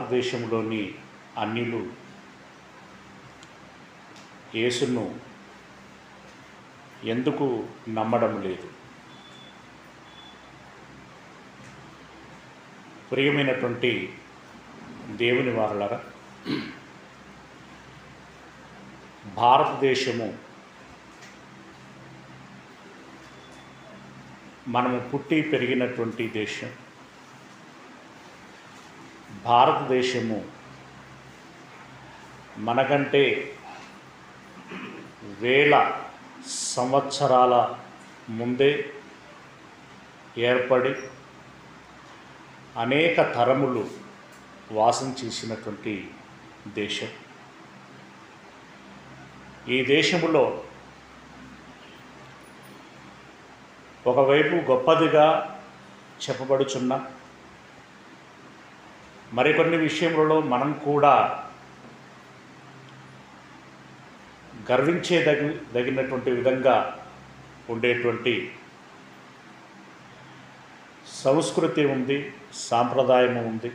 భారతదేశంలోని అన్యులు యేసును ఎందుకు నమ్మడం లేదు ప్రియమైనటువంటి దేవుని వారలరా భారతదేశము మనము పుట్టి పెరిగినటువంటి దేశం భారతదేశము మనకంటే వేల సంవత్సరాల ముందే ఏర్పడి అనేక తరములు వాసం చేసినటువంటి దేశం ఈ దేశములో ఒకవైపు గొప్పదిగా చెప్పబడుచున్న మరికొన్ని విషయములలో మనం కూడా గర్వించేదగి దగినటువంటి విధంగా ఉండేటువంటి సంస్కృతి ఉంది సాంప్రదాయము ఉంది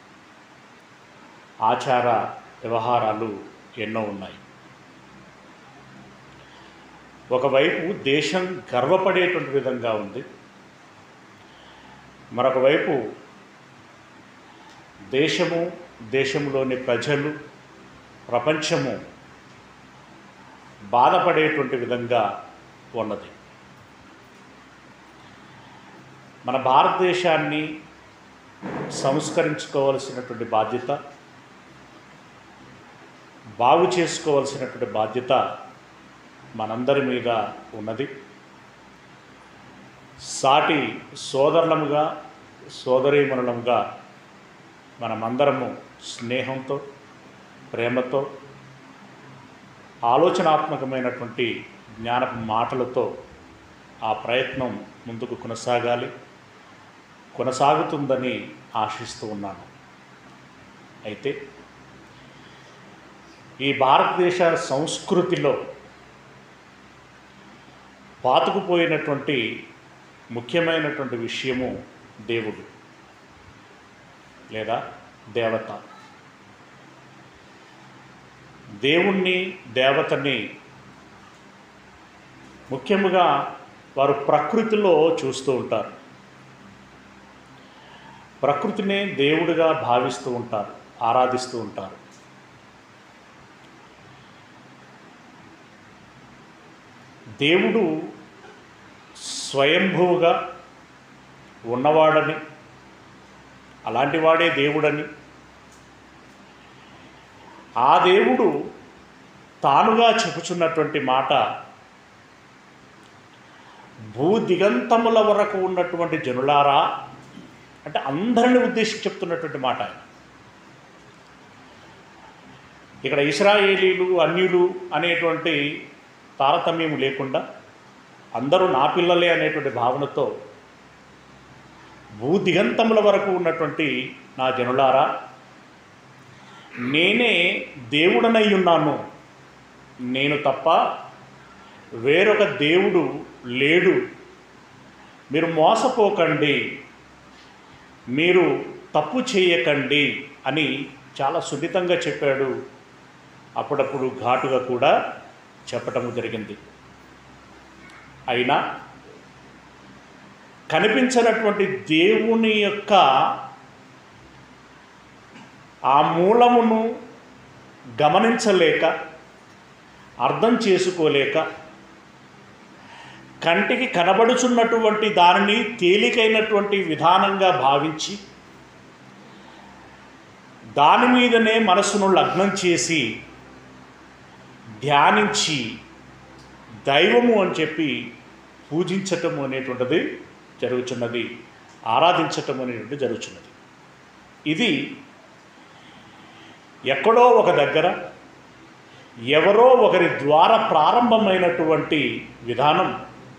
ఆచార వ్యవహారాలు ఎన్నో ఉన్నాయి ఒకవైపు దేశం గర్వపడేటువంటి విధంగా ఉంది మరొక వైపు దేశము దేశంలోని ప్రజలు ప్రపంచము బాధపడేటువంటి విధంగా ఉన్నది మన భారతదేశాన్ని సంస్కరించుకోవలసినటువంటి బాధ్యత బాగు చేసుకోవలసినటువంటి బాధ్యత మనందరి మీద ఉన్నది సాటి సోదరులముగా సోదరీమణులముగా మనమందరము స్నేహంతో ప్రేమతో ఆలోచనాత్మకమైనటువంటి జ్ఞానపు మాటలతో ఆ ప్రయత్నం ముందుకు కొనసాగాలి కొనసాగుతుందని ఆశిస్తూ ఉన్నాను అయితే ఈ భారతదేశ సంస్కృతిలో పాతుకుపోయినటువంటి ముఖ్యమైనటువంటి విషయము దేవుడు లేదా దేవత దేవుణ్ణి దేవతని ముఖ్యముగా వారు ప్రకృతిలో చూస్తూ ఉంటారు ప్రకృతినే దేవుడిగా భావిస్తూ ఉంటారు ఆరాధిస్తూ ఉంటారు దేవుడు స్వయంభువుగా ఉన్నవాడని అలాంటి వాడే దేవుడని ఆ దేవుడు తానుగా చెప్పుచున్నటువంటి మాట భూ దిగంతముల వరకు ఉన్నటువంటి జనులారా అంటే అందరిని ఉద్దేశించి చెప్తున్నటువంటి మాట ఆయన ఇక్కడ ఇస్రాయేలీలు అన్యులు అనేటువంటి తారతమ్యం లేకుండా అందరూ నా పిల్లలే అనేటువంటి భావనతో భూ దిగంతముల వరకు ఉన్నటువంటి నా జనులారా నేనే దేవుడనై ఉన్నాను నేను తప్ప వేరొక దేవుడు లేడు మీరు మోసపోకండి మీరు తప్పు చేయకండి అని చాలా సున్నితంగా చెప్పాడు అప్పుడప్పుడు ఘాటుగా కూడా చెప్పటం జరిగింది అయినా కనిపించినటువంటి దేవుని యొక్క ఆ మూలమును గమనించలేక అర్థం చేసుకోలేక కంటికి కనబడుచున్నటువంటి దానిని తేలికైనటువంటి విధానంగా భావించి దాని మీదనే మనసును లగ్నం చేసి ధ్యానించి దైవము అని చెప్పి పూజించటము అనేటువంటిది జరుగుతున్నది ఆరాధించటం అనేటువంటిది జరుగుతున్నది ఇది ఎక్కడో ఒక దగ్గర ఎవరో ఒకరి ద్వారా ప్రారంభమైనటువంటి విధానం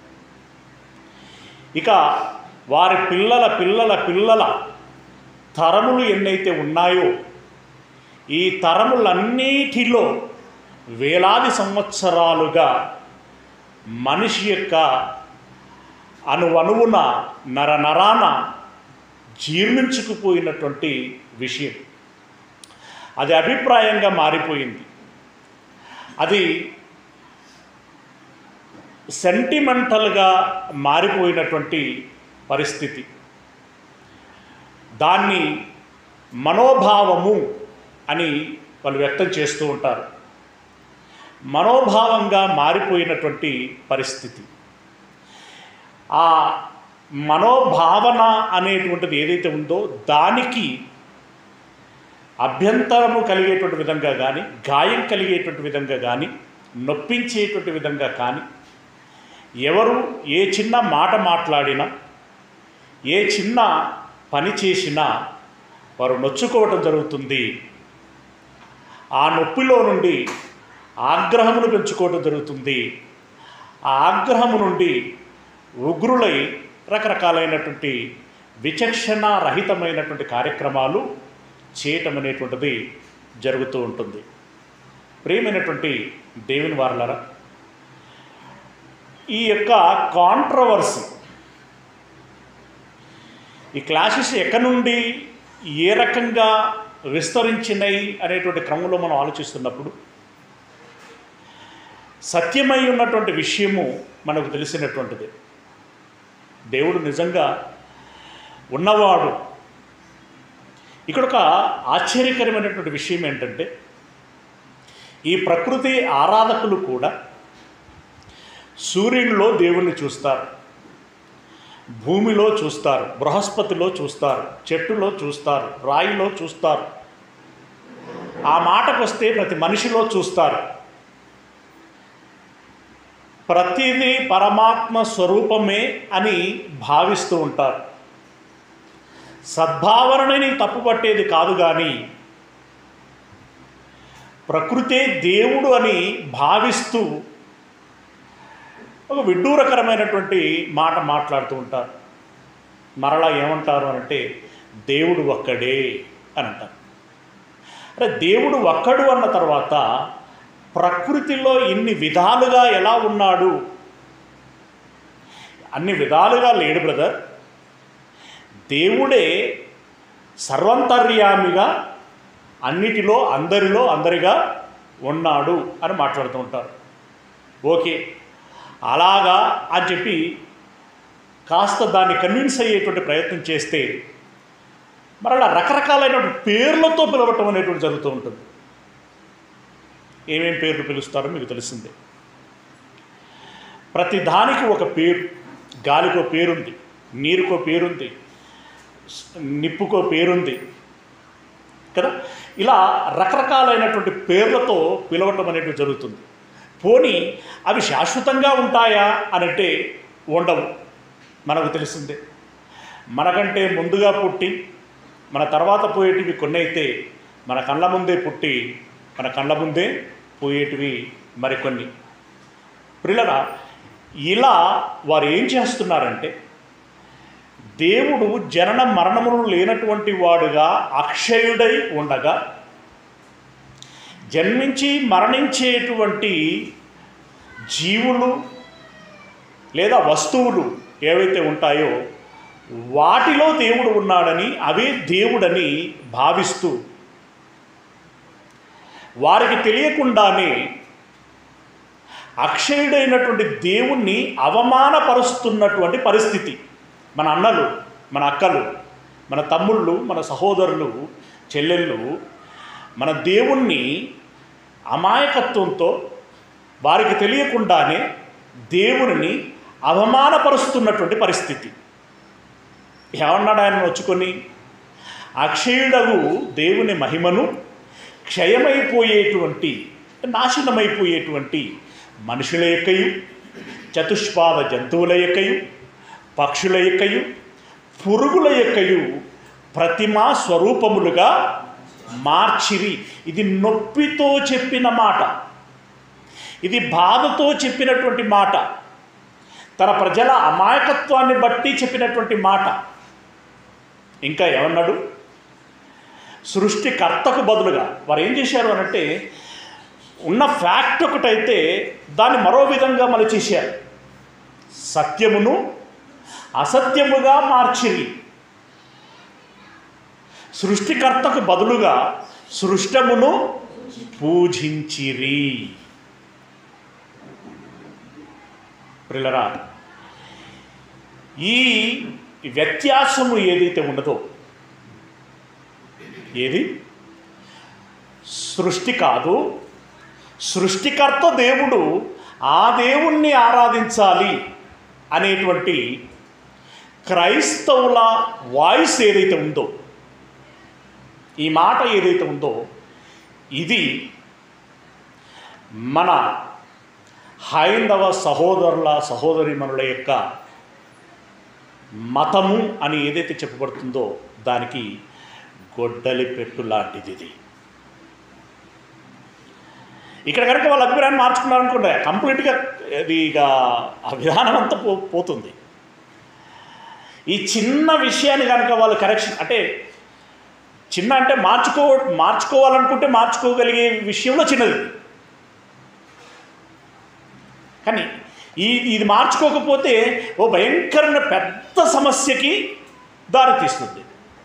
ఇక వారి పిల్లల పిల్లల పిల్లల తరములు ఎన్నైతే ఉన్నాయో ఈ తరములన్నిటిలో వేలాది సంవత్సరాలుగా మనిషి యొక్క అణువణువున నర నరాన జీర్ణించుకుపోయినటువంటి విషయం అది అభిప్రాయంగా మారిపోయింది అది సెంటిమెంటల్గా మారిపోయినటువంటి పరిస్థితి దాన్ని మనోభావము అని వాళ్ళు వ్యక్తం చేస్తూ ఉంటారు మనోభావంగా మారిపోయినటువంటి పరిస్థితి ఆ మనోభావన అనేటువంటిది ఏదైతే ఉందో దానికి అభ్యంతరము కలిగేటువంటి విధంగా కానీ గాయం కలిగేటువంటి విధంగా కానీ నొప్పించేటువంటి విధంగా కానీ ఎవరు ఏ చిన్న మాట మాట్లాడినా ఏ చిన్న పని చేసినా వారు నొచ్చుకోవటం జరుగుతుంది ఆ నొప్పిలో నుండి ఆగ్రహమును పెంచుకోవటం జరుగుతుంది ఆ ఆగ్రహము నుండి ఉగ్రులై రకరకాలైనటువంటి విచక్షణ రహితమైనటువంటి కార్యక్రమాలు చేయటం అనేటువంటిది జరుగుతూ ఉంటుంది ప్రియమైనటువంటి దేవుని వారలరా ఈ యొక్క కాంట్రవర్సీ ఈ క్లాసెస్ ఎక్కడి నుండి ఏ రకంగా విస్తరించినాయి అనేటువంటి క్రమంలో మనం ఆలోచిస్తున్నప్పుడు సత్యమై ఉన్నటువంటి విషయము మనకు తెలిసినటువంటిది దేవుడు నిజంగా ఉన్నవాడు ఇక్కడ ఒక ఆశ్చర్యకరమైనటువంటి విషయం ఏంటంటే ఈ ప్రకృతి ఆరాధకులు కూడా సూర్యునిలో దేవుణ్ణి చూస్తారు భూమిలో చూస్తారు బృహస్పతిలో చూస్తారు చెట్టులో చూస్తారు రాయిలో చూస్తారు ఆ మాటకు వస్తే ప్రతి మనిషిలో చూస్తారు ప్రతిదీ పరమాత్మ స్వరూపమే అని భావిస్తూ ఉంటారు సద్భావనని తప్పుపట్టేది కాదు కానీ ప్రకృతే దేవుడు అని భావిస్తూ ఒక విడ్డూరకరమైనటువంటి మాట మాట్లాడుతూ ఉంటారు మరలా ఏమంటారు అంటే దేవుడు ఒక్కడే అని అంటారు అంటే దేవుడు ఒక్కడు అన్న తర్వాత ప్రకృతిలో ఇన్ని విధాలుగా ఎలా ఉన్నాడు అన్ని విధాలుగా లేడు బ్రదర్ దేవుడే సర్వంతర్యామిగా అన్నిటిలో అందరిలో అందరిగా ఉన్నాడు అని మాట్లాడుతూ ఉంటారు ఓకే అలాగా అని చెప్పి కాస్త దాన్ని కన్విన్స్ అయ్యేటువంటి ప్రయత్నం చేస్తే మరి అలా రకరకాలైనటువంటి పేర్లతో పిలవటం అనేటువంటి జరుగుతూ ఉంటుంది ఏమేం పేర్లు పిలుస్తారో మీకు తెలిసిందే ప్రతి దానికి ఒక పేరు గాలికో పేరుంది నీరుకో పేరుంది నిప్పుకో పేరుంది కదా ఇలా రకరకాలైనటువంటి పేర్లతో పిలవటం అనేటువంటి జరుగుతుంది పోనీ అవి శాశ్వతంగా ఉంటాయా అనంటే ఉండవు మనకు తెలిసిందే మనకంటే ముందుగా పుట్టి మన తర్వాత పోయేటివి కొన్ని అయితే మన కళ్ళ ముందే పుట్టి మన కళ్ళ ముందే పోయేటివి మరికొన్ని ప్రిల్లరా ఇలా వారు ఏం చేస్తున్నారంటే దేవుడు జనన మరణములు లేనటువంటి వాడుగా అక్షయుడై ఉండగా జన్మించి మరణించేటువంటి జీవులు లేదా వస్తువులు ఏవైతే ఉంటాయో వాటిలో దేవుడు ఉన్నాడని అవే దేవుడని భావిస్తూ వారికి తెలియకుండానే అక్షయుడైనటువంటి దేవుణ్ణి అవమానపరుస్తున్నటువంటి పరిస్థితి మన అన్నలు మన అక్కలు మన తమ్ముళ్ళు మన సహోదరులు చెల్లెళ్ళు మన దేవుణ్ణి అమాయకత్వంతో వారికి తెలియకుండానే దేవుని అవమానపరుస్తున్నటువంటి పరిస్థితి ఏమన్నాడు ఆయన వచ్చుకొని అక్షయుడగు దేవుని మహిమను క్షయమైపోయేటువంటి నాశనమైపోయేటువంటి మనుషుల యొక్కయు చతుష్పాద జంతువుల యొక్కయు పక్షుల యొక్కయు పురుగుల యొక్కయు ప్రతిమా స్వరూపములుగా మార్చిరి ఇది నొప్పితో చెప్పిన మాట ఇది బాధతో చెప్పినటువంటి మాట తన ప్రజల అమాయకత్వాన్ని బట్టి చెప్పినటువంటి మాట ఇంకా ఏమన్నాడు సృష్టికర్తకు బదులుగా వారు ఏం చేశారు అనంటే ఉన్న ఫ్యాక్ట్ ఒకటైతే దాన్ని మరో విధంగా మలచేశారు సత్యమును అసత్యముగా మార్చిరి సృష్టికర్తకు బదులుగా సృష్టమును పూజించిరి ప్రిలరా ఈ వ్యత్యాసము ఏదైతే ఉన్నదో ఏది సృష్టి కాదు సృష్టికర్త దేవుడు ఆ దేవుణ్ణి ఆరాధించాలి అనేటువంటి క్రైస్తవుల వాయిస్ ఏదైతే ఉందో ఈ మాట ఏదైతే ఉందో ఇది మన హైందవ సహోదరుల సహోదరిమనుల యొక్క మతము అని ఏదైతే చెప్పబడుతుందో దానికి గొడ్డలి పెట్టు లాంటిది ఇది ఇక్కడ కనుక వాళ్ళ అభిప్రాయాన్ని మార్చుకున్నారనుకుంటే కంప్లీట్గా ఇది ఇక ఆ విధానం అంతా పో పోతుంది ఈ చిన్న విషయాన్ని కనుక వాళ్ళు కరెక్షన్ అంటే చిన్న అంటే మార్చుకో మార్చుకోవాలనుకుంటే మార్చుకోగలిగే విషయంలో చిన్నది కానీ ఈ ఇది మార్చుకోకపోతే ఓ భయంకరమైన పెద్ద సమస్యకి దారితీస్తుంది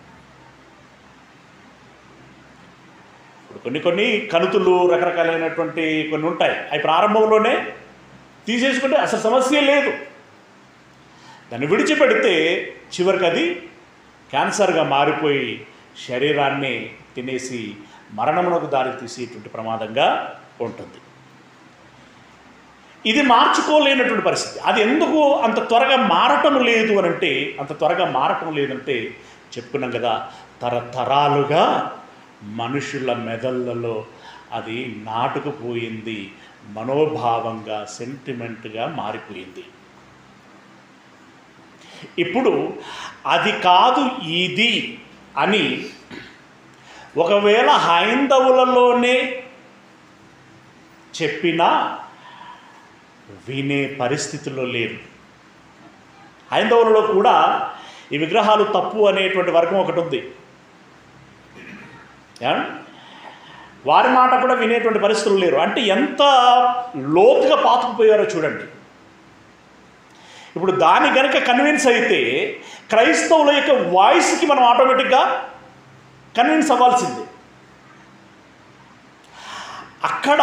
ఇప్పుడు కొన్ని కొన్ని కణుతులు రకరకాలైనటువంటి కొన్ని ఉంటాయి అవి ప్రారంభంలోనే తీసేసుకుంటే అసలు సమస్య లేదు దాన్ని విడిచిపెడితే చివరికి అది క్యాన్సర్గా మారిపోయి శరీరాన్ని తినేసి మరణమునకు దారి తీసేటువంటి ప్రమాదంగా ఉంటుంది ఇది మార్చుకోలేనటువంటి పరిస్థితి అది ఎందుకు అంత త్వరగా మారటం లేదు అని అంటే అంత త్వరగా మారటం లేదంటే చెప్పుకున్నాం కదా తరతరాలుగా మనుషుల మెదళ్ళలో అది నాటుకుపోయింది మనోభావంగా సెంటిమెంట్గా మారిపోయింది ఇప్పుడు అది కాదు ఇది అని ఒకవేళ హైందవులలోనే చెప్పినా వినే పరిస్థితుల్లో లేరు హైందవులలో కూడా ఈ విగ్రహాలు తప్పు అనేటువంటి వర్గం ఒకటి ఉంది ఏమండి? వారి మాట కూడా వినేటువంటి పరిస్థితులు లేరు అంటే ఎంత లోతుగా పాతుకుపోయారో చూడండి ఇప్పుడు దాని గనుక కన్విన్స్ అయితే క్రైస్తవుల యొక్క వాయిస్కి మనం ఆటోమేటిక్గా కన్విన్స్ అవ్వాల్సిందే అక్కడ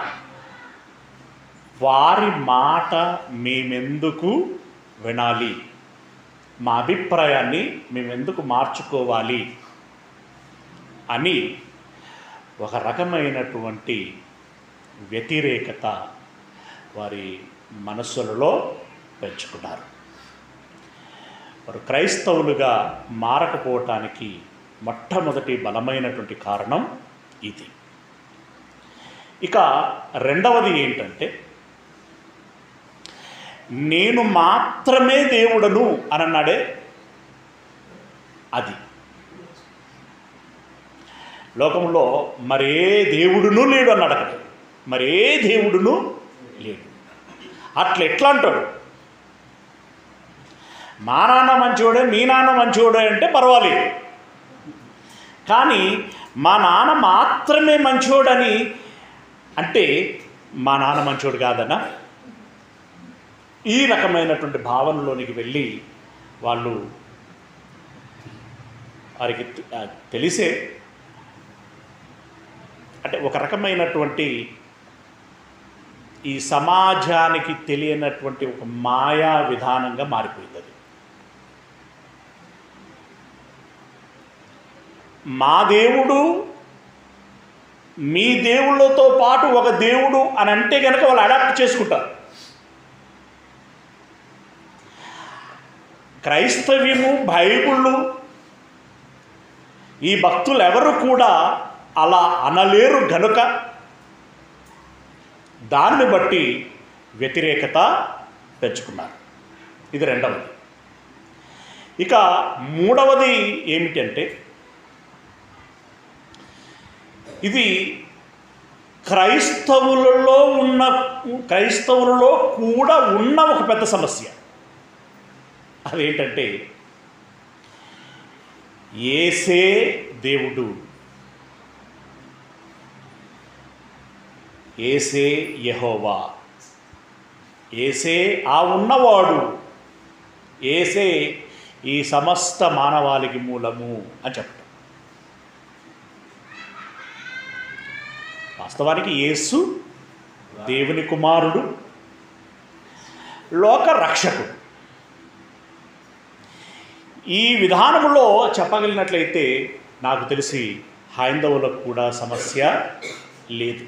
వారి మాట మేమెందుకు వినాలి మా అభిప్రాయాన్ని మేమెందుకు మార్చుకోవాలి అని ఒక రకమైనటువంటి వ్యతిరేకత వారి మనస్సులలో పెంచుకున్నారు వారు క్రైస్తవులుగా మారకపోవటానికి మొట్టమొదటి బలమైనటువంటి కారణం ఇది ఇక రెండవది ఏంటంటే నేను మాత్రమే దేవుడను అని అన్నాడే అది లోకంలో మరే దేవుడును లేడు అన్నాడు అక్కడ మరే దేవుడును లేడు అట్లా ఎట్లా అంటాడు మా నాన్న మంచివాడే మీ నాన్న మంచివాడే అంటే పర్వాలేదు కానీ మా నాన్న మాత్రమే మంచివాడని అంటే మా నాన్న మంచివాడు కాదనా ఈ రకమైనటువంటి భావనలోనికి వెళ్ళి వాళ్ళు వారికి తె- ఆ, తెలిసే అంటే ఒక రకమైనటువంటి ఈ సమాజానికి తెలియనటువంటి ఒక మాయా విధానంగా మారిపోయింది అది మా దేవుడు మీ దేవుళ్ళతో పాటు ఒక దేవుడు అని అంటే కనుక వాళ్ళు అడాప్ట్ చేసుకుంటారు క్రైస్తవ్యము బైబిళ్ళు ఈ భక్తులు ఎవరు కూడా అలా అనలేరు గనుక దాన్ని బట్టి వ్యతిరేకత పెంచుకున్నారు ఇది రెండవది ఇక మూడవది ఏమిటంటే ఇది క్రైస్తవులలో ఉన్న క్రైస్తవులలో కూడా ఉన్న ఒక పెద్ద సమస్య అదేంటంటే ఏసే దేవుడు ఏసే యెహోవా ఏసే ఆ ఉన్నవాడు ఏసే ఈ సమస్త మానవాళికి మూలము అని చెప్పడం వాస్తవానికి యేసు దేవుని కుమారుడు లోక రక్షకుడు ఈ విధానంలో చెప్పగలిగినట్లయితే నాకు తెలిసి హైందవులకు కూడా సమస్య లేదు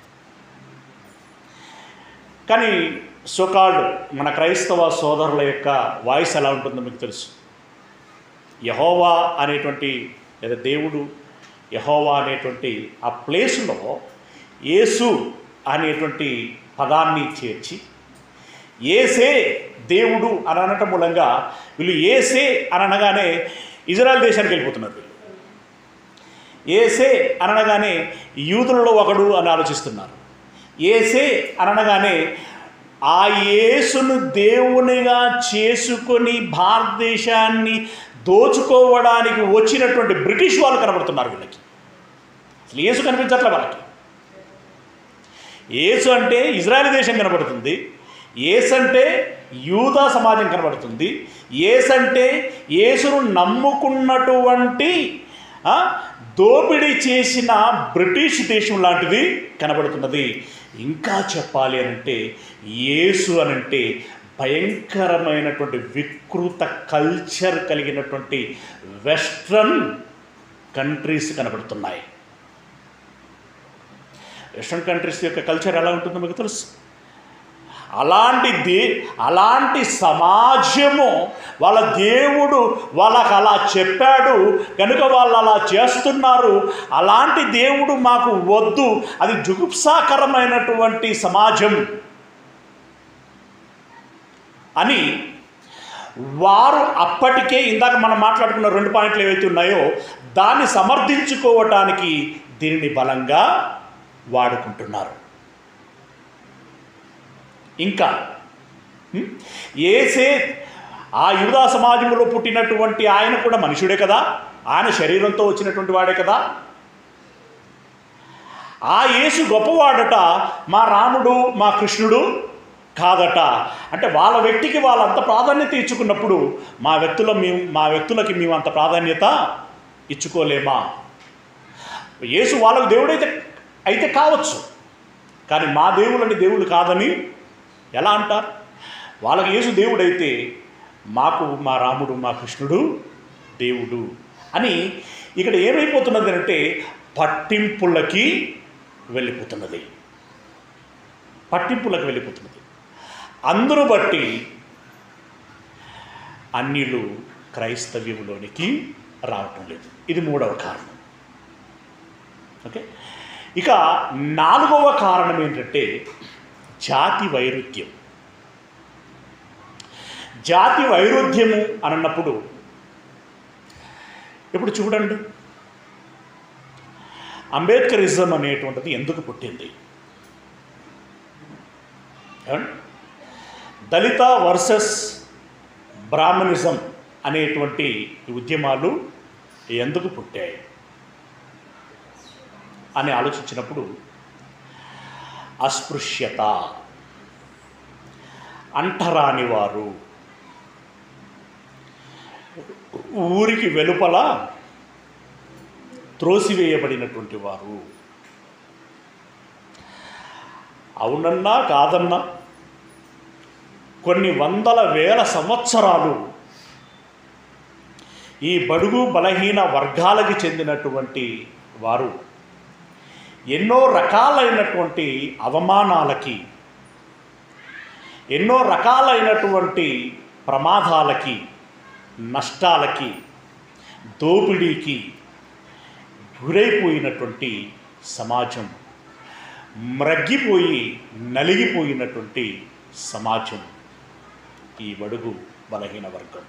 కానీ సోకాల్డ్ మన క్రైస్తవ సోదరుల యొక్క వాయిస్ ఎలా ఉంటుందో మీకు తెలుసు యహోవా అనేటువంటి లేదా దేవుడు యహోవా అనేటువంటి ఆ ప్లేస్లో యేసు అనేటువంటి పదాన్ని చేర్చి ఏసే దేవుడు అని అనటం మూలంగా వీళ్ళు ఏసే అని అనగానే ఇజ్రాయెల్ దేశానికి వెళ్ళిపోతున్నారు వీళ్ళు ఏసే అని అనగానే యూదులలో ఒకడు అని ఆలోచిస్తున్నారు ఏసే అని అనగానే ఆ యేసును దేవునిగా చేసుకొని భారతదేశాన్ని దోచుకోవడానికి వచ్చినటువంటి బ్రిటిష్ వాళ్ళు కనబడుతున్నారు వీళ్ళకి అసలు యేసు కనిపించట్లే వాళ్ళకి యేసు అంటే ఇజ్రాయెల్ దేశం కనబడుతుంది యేసు అంటే యూదా సమాజం కనబడుతుంది యేసు అంటే యేసును నమ్ముకున్నటువంటి ఆ, దోపిడీ చేసిన బ్రిటిష్ దేశం లాంటిది కనబడుతున్నది ఇంకా చెప్పాలి అనంటే యేసు అనంటే భయంకరమైనటువంటి వికృత కల్చర్ కలిగినటువంటి వెస్ట్రన్ కంట్రీస్ కనబడుతున్నాయి వెస్ట్రన్ కంట్రీస్ యొక్క కల్చర్ ఎలా ఉంటుందో మీకు తెలుసు అలాంటి దే అలాంటి సమాజము వాళ్ళ దేవుడు వాళ్ళకు అలా చెప్పాడు కనుక వాళ్ళు అలా చేస్తున్నారు అలాంటి దేవుడు మాకు వద్దు అది జుగుప్సాకరమైనటువంటి సమాజం అని వారు అప్పటికే ఇందాక మనం మాట్లాడుకున్న రెండు పాయింట్లు ఏవైతే ఉన్నాయో దాన్ని సమర్థించుకోవటానికి దీనిని బలంగా వాడుకుంటున్నారు ఇంకా హ్మ్? ఏసే ఆ యూదా సమాజంలో పుట్టినటువంటి ఆయన కూడా మనుషుడే కదా ఆయన శరీరంతో వచ్చినటువంటి వాడే కదా ఆ యేసు గొప్పవాడట మా రాముడు మా కృష్ణుడు కాదట అంటే వాళ్ళ వ్యక్తికి వాళ్ళంత ప్రాధాన్యత ఇచ్చుకున్నప్పుడు మా వ్యక్తుల మేము మా వ్యక్తులకి మేము అంత ప్రాధాన్యత ఇచ్చుకోలేమా యేసు వాళ్ళకు దేవుడైతే అయితే కావచ్చు కానీ మా దేవుళ్ళని దేవుళ్ళు కాదని ఎలా అంటారు వాళ్ళకి యేసు దేవుడైతే మాకు మా రాముడు మా కృష్ణుడు దేవుడు అని ఇక్కడ ఏమైపోతున్నది అంటే పట్టింపులకి వెళ్ళిపోతున్నది పట్టింపులకు వెళ్ళిపోతున్నది అందరూ బట్టి అన్యులు క్రైస్తవ్యంలోనికి రావటం లేదు ఇది మూడవ కారణం ఓకే ఇక నాలుగవ కారణం ఏంటంటే జాతి వైరుధ్యం జాతి వైరుధ్యము అని అన్నప్పుడు ఇప్పుడు చూడండి అంబేద్కరిజం అనేటువంటిది ఎందుకు పుట్టింది ఏమండి? దళిత వర్సెస్ బ్రాహ్మణిజం అనేటువంటి ఉద్యమాలు ఎందుకు పుట్టాయి అని ఆలోచించినప్పుడు అస్పృశ్యత అంటరాని వారు ఊరికి వెలుపల త్రోసివేయబడినటువంటి వారు అవునన్నా కాదన్నా కొన్ని వందల వేల సంవత్సరాలు ఈ బడుగు బలహీన వర్గాలకి చెందినటువంటి వారు ఎన్నో రకాలైనటువంటి అవమానాలకి ఎన్నో రకాలైనటువంటి ప్రమాదాలకి నష్టాలకి దోపిడీకి గురైపోయినటువంటి సమాజం మ్రగ్గిపోయి నలిగిపోయినటువంటి సమాజం ఈ బడుగు బలహీన వర్గం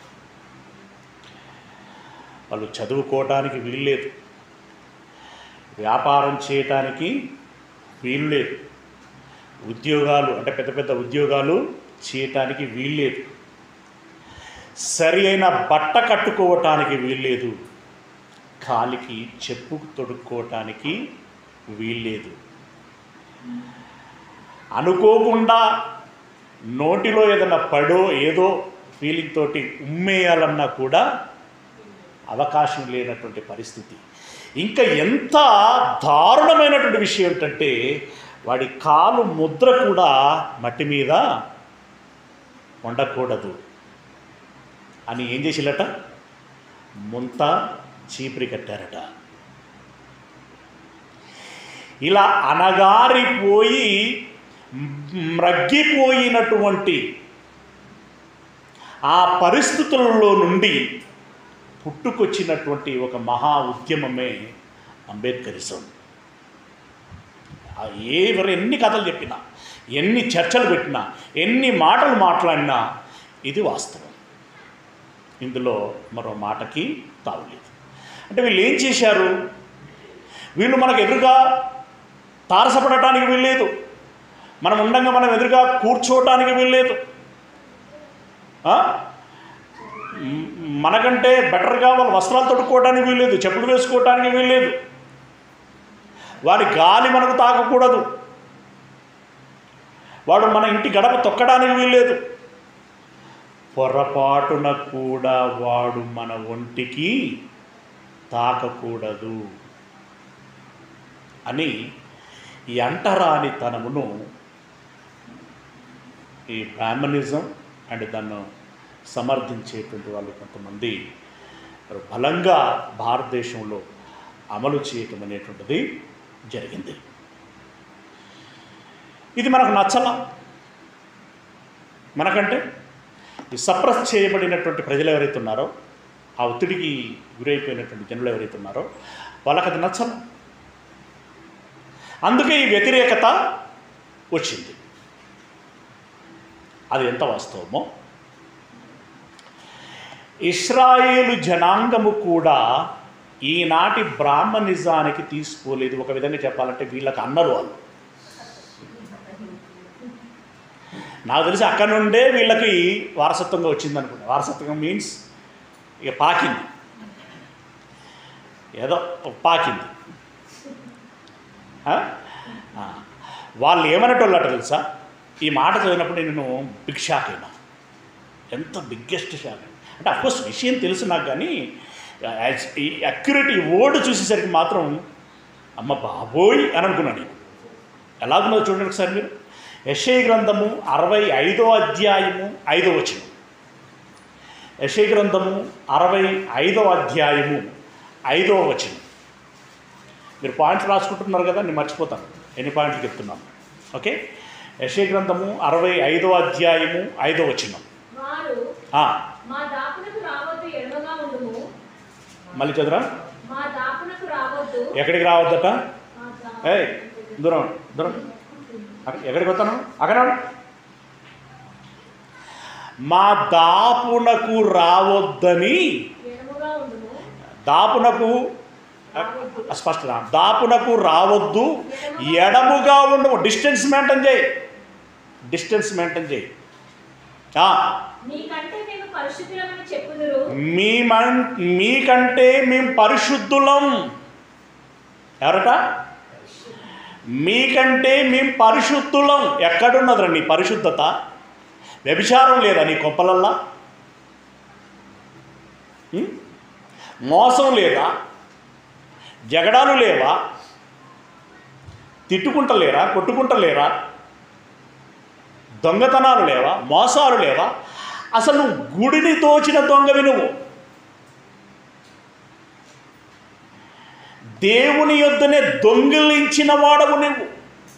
వాళ్ళు చదువుకోవటానికి వీల్లేదు వ్యాపారం చేయటానికి వీల్లేదు ఉద్యోగాలు అంటే పెద్ద పెద్ద ఉద్యోగాలు చేయటానికి వీల్లేదు సరి అయిన బట్ట కట్టుకోవటానికి వీల్లేదు కాలికి చెప్పు తొడుక్కోవటానికి వీల్లేదు అనుకోకుండా నోటిలో ఏదైనా పడో ఏదో ఫీలింగ్ తోటి ఉమ్మేయాలన్నా కూడా అవకాశం లేనటువంటి పరిస్థితి ఇంకా ఎంత దారుణమైనటువంటి విషయం ఏంటంటే వాడి కాలు ముద్ర కూడా మట్టి మీద ఉండకూడదు అని ఏం చేసిల్లట ముంత చీపురి కట్టారట ఇలా అనగారిపోయి మ్రగ్గిపోయినటువంటి ఆ పరిస్థితులలో నుండి పుట్టుకొచ్చినటువంటి ఒక మహా ఉద్యమమే అంబేద్కరిజం ఆ ఎవరు ఎన్ని కథలు చెప్పినా ఎన్ని చర్చలు పెట్టినా ఎన్ని మాటలు మాట్లాడినా ఇది వాస్తవం ఇందులో మరో మాటకి తావులేదు అంటే వీళ్ళు ఏం చేశారు వీళ్ళు మనకు ఎదురుగా తారసపడటానికి వీల్లేదు మనం ఉండంగా మనం ఎదురుగా కూర్చోవటానికి వీల్లేదు ఆ? మ్, మనకంటే బెటర్గా వాళ్ళ వస్త్రాలు తొడుక్కోవడానికి వీల్లేదు చెప్పులు వేసుకోవటానికి వీల్లేదు వారి గాలి మనకు తాకకూడదు వాడు మన ఇంటి గడప తొక్కడానికి వీల్లేదు పొరపాటున కూడా వాడు మన ఒంటికి తాకకూడదు అని ఈ అంటరానితనమును ఈ బ్రాహ్మణిజం అండ్ దాన్ని సమర్థించేటువంటి వాళ్ళు కొంతమంది మరి బలంగా భారతదేశంలో అమలు చేయటం అనేటువంటిది జరిగింది ఇది మనకు నచ్చల మనకంటే ఈ సప్రెస్ చేయబడినటువంటి ప్రజలు ఎవరైతే ఉన్నారో ఆ ఒత్తిడికి గురైపోయినటువంటి జనులు ఎవరైతే ఉన్నారో వాళ్ళకి అది నచ్చల అందుకే ఈ వ్యతిరేకత వచ్చింది అది ఎంత వాస్తవమో ఇస్రాయేలు జనాంగము కూడా ఈనాటి బ్రాహ్మణిజానికి తీసుకోలేదు ఒక విధంగా చెప్పాలంటే వీళ్ళకి అన్నరు వాళ్ళు నాకు తెలిసి అక్కడ నుండే వీళ్ళకి వారసత్వంగా వచ్చింది అనుకుంటా వారసత్వం మీన్స్ ఇక పాకింది ఏదో పాకింది ఆ? ఆ. వాళ్ళు ఏమనేటోళ్ళట తెలుసా ఈ మాట చదివినప్పుడు నేను బిగ్ షాక్ అయినా ఎంత బిగ్గెస్ట్ షాక్ అంటే అఫ్కోర్స్ విషయం తెలుసు నాకు కానీ యాజ్- ఈ అక్యురేట్ ఈ వర్డ్ చూసేసరికి మాత్రం అమ్మ బాబోయ్ అని అనుకున్నాను నేను ఎలాగున్నదో చూడండి ఒకసారి మీరు యశయ గ్రంథము అరవై ఐదో అధ్యాయము ఐదో వచనం యశయ గ్రంథము అరవై ఐదో అధ్యాయము ఐదో వచనం మీరు పాయింట్లు రాసుకుంటున్నారు కదా నేను మర్చిపోతాను ఎన్ని పాయింట్లు చెప్తున్నాను ఓకే యశయ గ్రంథము అరవై ఐదో అధ్యాయము ఐదో వచనం వారు ఆ, మా దాపునకు రావద్దు ఎడమగా ఉండుము మళ్ళీ చదురా మా దాపునకు రావద్దు ఎక్కడికి రావద్దట మా దా- ఏయ్ దూరం దూరం అక్కడ- ఎక్కడికి వస్తాను అక్కడ ఉండు. మా దాపునకు రావద్దని ఎడమగా ఉండుము దాపునకు స్పష్ట దాపునకు రావద్దు ఎడముగా ఉండవు డిస్టెన్స్ మెయింటైన్ చేయి డిస్టెన్స్ మెయింటైన్ చేయి ఆ, మీకంటే మేము పరిశుద్ధులమని చెప్పుదురు మీ మన్ మీకంటే మేము పరిశుద్ధులం ఎవరట మీకంటే మేము పరిశుద్ధులం ఎక్కడున్నదిరా నీ పరిశుద్ధత వ్యభిచారం లేదా నీ కొప్పలల్లా ఉం? మోసం లేదా జగడాలు లేవా తిట్టుకుంటలేరా కొట్టుకుంటలేరా దొంగతనాలు లేవా మోసాలు లేవా అసలు నువ్వు గుడిని దోచిన దొంగవి నువ్వు దేవుని యొద్దనే దొంగిలించిన వాడవు నువ్వు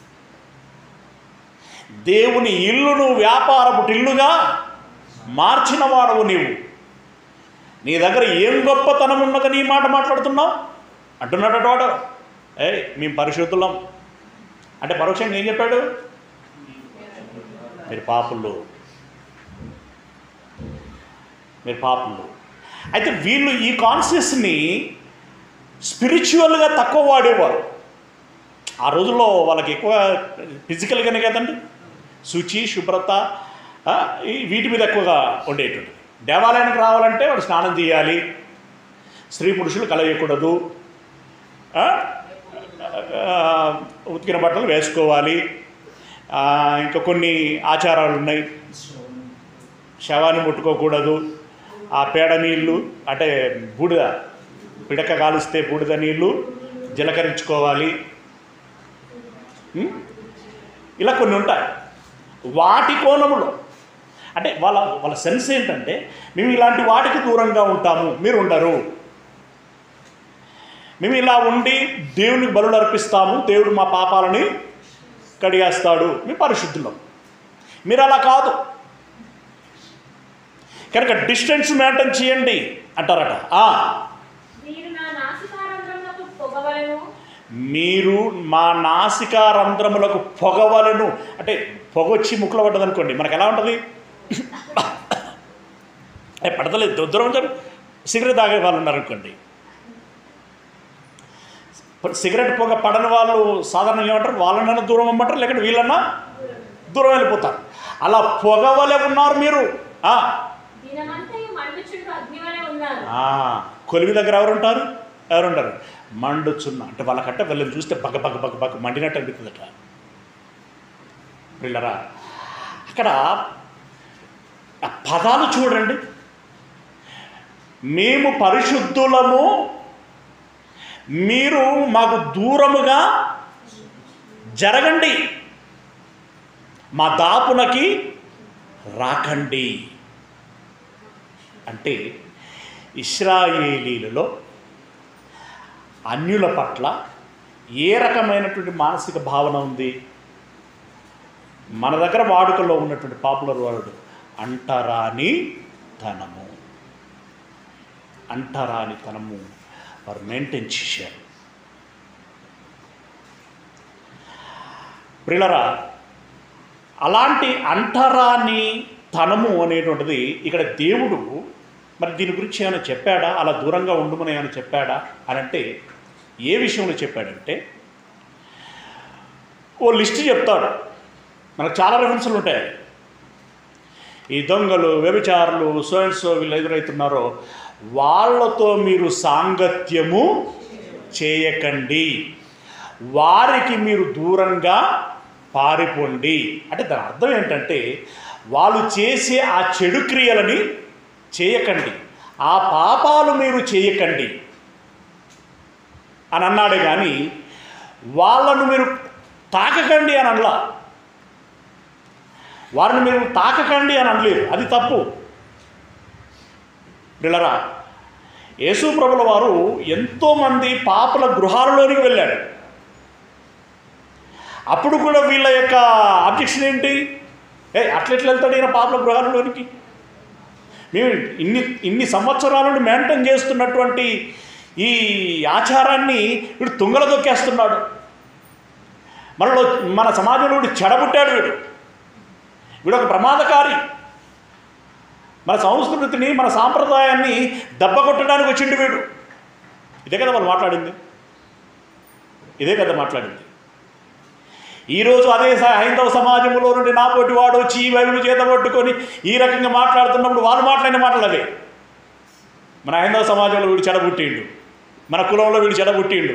దేవుని ఇల్లును వ్యాపారపు ఇల్లుగా మార్చిన వాడవు నీవు నీ దగ్గర ఏం గొప్పతనం ఉన్నది నీ మాట మాట్లాడుతున్నావు అంటున్నాడట వాడు ఏ మేము పరిశుద్ధులం అంటే పరోక్షంగా ఏం చెప్పాడు మీరు పాపులు మీరు పాపులు అయితే వీళ్ళు ఈ కాన్షియస్ని స్పిరిచువల్గా తక్కువ వాడేవారు ఆ రోజుల్లో వాళ్ళకి ఎక్కువ ఫిజికల్గానే కదండి శుచి శుభ్రత ఆ, ఈ వీటి మీద ఎక్కువగా ఉండేటువంటి దేవాలయానికి రావాలంటే వాడు స్నానం చేయాలి స్త్రీ పురుషులు కలయకూడదు ఆ, ఆ, ఉతికిన బట్టలు వేసుకోవాలి ఆ, ఇంకా కొన్ని ఆచారాలు ఉన్నాయి శవాన్ని ముట్టుకోకూడదు ఆ పేడ నీళ్ళు అంటే బూడిద పిడక కాలిస్తే బూడిద నీళ్ళు జలకరించుకోవాలి ఉం? ఇలా కొన్ని ఉంటాయి వాటి కోణములో అంటే వాళ్ళ వాళ్ళ సెన్స్ ఏంటంటే మేము ఇలాంటి వాటికి దూరంగా ఉంటాము మీరు ఉండరు మేము ఇలా ఉండి దేవునికి బలులు అర్పిస్తాము దేవుడు మా పాపాలని కడిగేస్తాడు మేము పరిశుద్ధులం మీరు అలా కాదు కనుక డిస్టెన్స్ మెయింటైన్ చేయండి అంటారట ఆ, మీరు నా నాసికారంధ్రములకు పొగవలను మీరు మా నాసికా రంధ్రములకు పొగవలను అంటే పొగొచ్చి ముక్కులో పడ్డది అనుకోండి మనకు ఎలా ఉంటుంది ఏ పడతలేదు దూరం ఉంటారు సిగరెట్ తాగే వాళ్ళు ఉన్నారు అనుకోండి సిగరెట్ పొగ పడని వాళ్ళు సాధారణంగా ఏమంటారు వాళ్ళనైనా దూరం అమ్మంటారు లేకుంటే వీళ్ళన్నా దూరం వెళ్ళిపోతారు అలా పొగవలే ఉన్నారు మీరు ఆ, దినమంతయు మండుచుండు అగ్ని వలె ఉన్నారు ఆ, కొలివి దగ్గర ఎవరుంటారు ఎవరుంటారు మండుచున్న అంటే వాళ్ళకంటే వీళ్ళని చూస్తే బగ బగ బగ బగ మండినట్టు అనిపిస్తుందట వీళ్ళరా అక్కడ ఆ పదాలు చూడండి మేము పరిశుద్ధులము మీరు మాకు దూరముగా జరగండి మా దాపునకి రాకండి అంటే ఇస్రాయేలీలలో అన్యుల పట్ల ఏ రకమైనటువంటి మానసిక భావన ఉంది మన దగ్గర వాడుకలో ఉన్నటువంటి పాపులర్ వర్డ్ అంటరాని తనము అంటరాని తనము వారు మెయింటైన్ చేశారు ప్రిలరా అలాంటి అంటరాని తనము అనేటువంటిది ఇక్కడ దేవుడు మరి దీని గురించి ఏమైనా చెప్పాడా అలా దూరంగా ఉండమని ఏమైనా చెప్పాడా అని అంటే ఏ విషయంలో చెప్పాడంటే ఓ లిస్ట్ చెప్తాడు మనకు చాలా రెఫరెన్స్లు ఉంటాయి ఈ దొంగలు వ్యభిచారులు సో అండ్ సో వీళ్ళు ఎదురవుతున్నారో వాళ్ళతో మీరు సాంగత్యము చేయకండి వారికి మీరు దూరంగా పారిపోండి అంటే దాని అర్థం ఏంటంటే వాళ్ళు చేసే ఆ చెడు క్రియలని చేయకండి ఆ పాపాలు మీరు చేయకండి అని అన్నాడే కానీ వాళ్ళను మీరు తాకకండి అని అనలా వారిని మీరు తాకకండి అని అనలేదు అది తప్పు పిల్లరా యేసు ప్రభుల వారు ఎంతోమంది పాపల గృహాలలోనికి వెళ్ళాడు అప్పుడు కూడా వీళ్ళ యొక్క అబ్జెక్షన్ ఏంటి ఏ అట్లెట్లా వెళ్తాడు ఈయన పాపల గృహాలలోనికి మేము ఇన్ని ఇన్ని సంవత్సరాల నుండి మెయింటైన్ చేస్తున్నటువంటి ఈ ఆచారాన్ని వీడు తుంగల దొక్కేస్తున్నాడు మనలో మన సమాజంలో వీడు చెడబుట్టాడు వీడు వీడు ఒక ప్రమాదకారి మన సంస్కృతిని మన సాంప్రదాయాన్ని దెబ్బకొట్టడానికి వచ్చిండు వీడు ఇదే కదా వాళ్ళు మాట్లాడింది ఇదే కదా మాట్లాడింది ఈరోజు అదే స- హైందవ సమాజంలో నుండి నా పోటీ వాడు వచ్చి ఈ వైపు చేత పట్టుకొని ఈ రకంగా మాట్లాడుతున్నప్పుడు వాళ్ళు మాట్లాడిన మాటలు అవే మన హైందవ సమాజంలో వీడు చెడబుట్టిండు మన కులంలో వీడు చెడబుట్టిండు